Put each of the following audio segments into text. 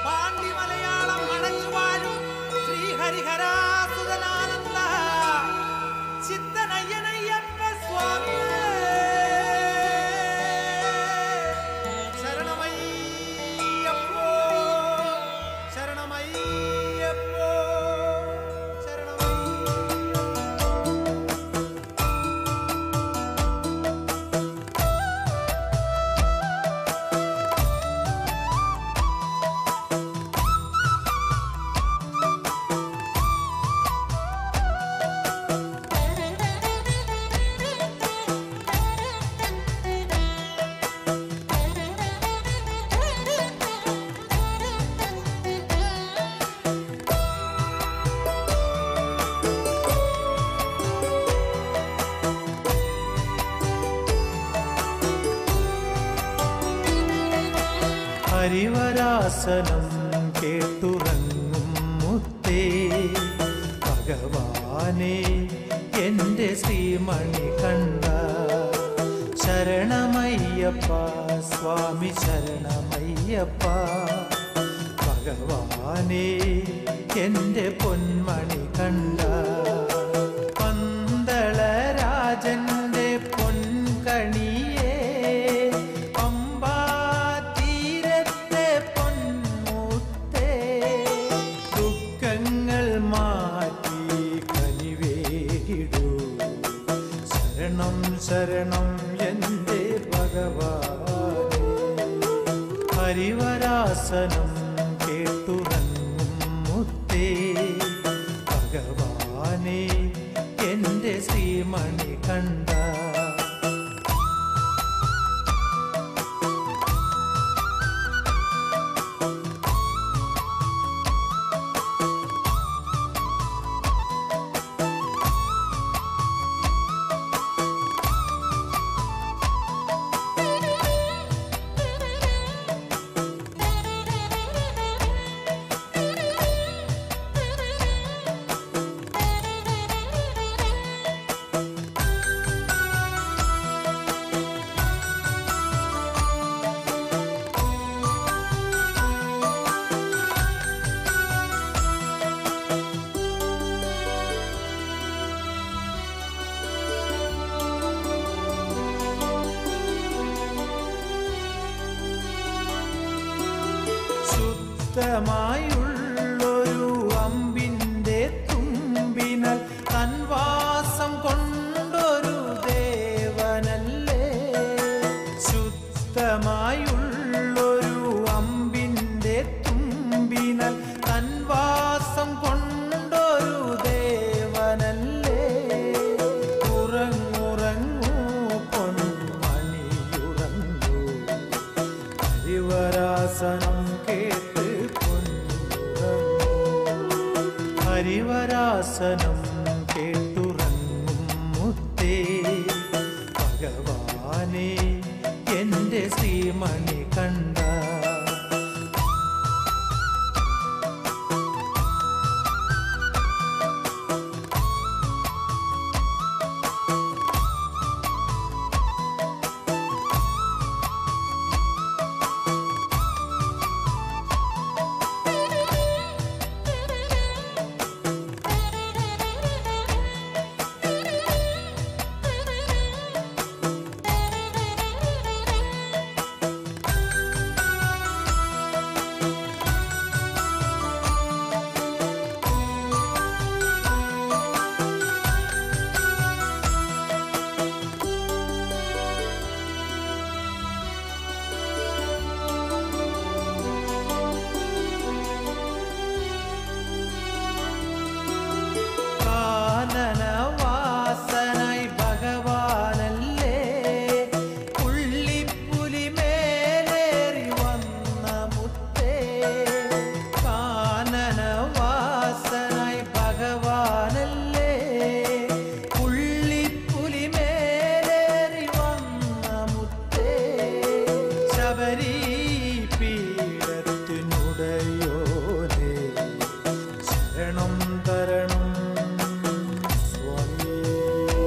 പാണ്ഡി മലയാളം അടച്ചു വാഴും ശ്രീഹരിഹരാസുതനാനന്ദ ചിത്തനയ്യനയ്യപ്പ സ്വാമിയേ ശരണമയ്യപ്പോ ശരണമയ്യപ്പോ ശരണമയ്യപ്പോ ഹരിവരാസനം കേട്ടുറങ്ങും മുത്തേ ഭഗവാനെ എൻ്റെ ശ്രീമണി കണ്ട ശരണമയ്യപ്പ സ്വാമി ശരണമയ്യപ്പ ഭഗവാനെ എൻ്റെ പൊന്മണി കണ്ട പന്തളരാജന്റെ പൊൻകണിയേ പമ്പാ തീരത്തെ പൊന്മുത്തേ ദുഃഖങ്ങൾ മാറ്റി കനിവേടൂ ശരണം ശരണം എൻ്റെ ഭഗവാനേ ഹരിവരാസനം കേട്ടുറങ്ങും മുത്തേ ഭഗവാനെ എൻ്റെ ശ്രീമണി കണ്ട ശുദ്ധമായുള്ളൊരു അമ്പിൻ്റെ തുമ്പിനാൽ തൻവാസം കൊണ്ടൊരു ദേവനല്ലേ ശുദ്ധമായുള്ളൊരു അമ്പിൻ്റെ തുമ്പിനാൽ തൻവാസം കൊണ്ടൊരു ദേവനല്ലേ ഉറങ്ങുറങ്ങൂ പൊന്മണിയുറങ്ങൂ ഹരിവരാസനം കേട്ട് പൊന്നുറങ്ങൂ ഹരിവരാസനം കേട്ടുറങ്ങും മുത്തേ ഭഗവാനെ എൻ്റെ ശ്രീമണി കണ്ട കാനനവാസനായി ഭഗവാനല്ലേ പുള്ളിപ്പുലി മേലേറി വന്ന മുത്തേ കാനനവാസനായി ഭഗവാനല്ലേ പുള്ളിപ്പുലി മേലേറി വന്ന മുത്തേ ശബരി പീഠത്തിനുടയോനേ ശരണം തരണം സ്വാമിയേ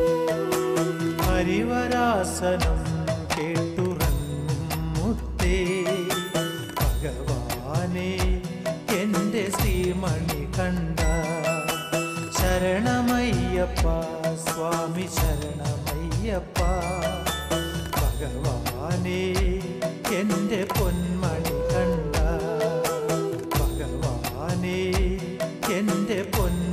ഹരിവരാസനം കേട്ടുറങ്ങും മുത്തേ ഭഗവാനെ ഭഗവാനെ എൻ്റെ ശ്രീമണി കണ്ട ശരണമയ്യപ്പ സ്വാമി ശരണമയ്യപ്പ ഭഗവാനെ എൻ്റെ പൊന്മണി കണ്ട ഭഗവാനെ എൻ്റെ പൊന്മണി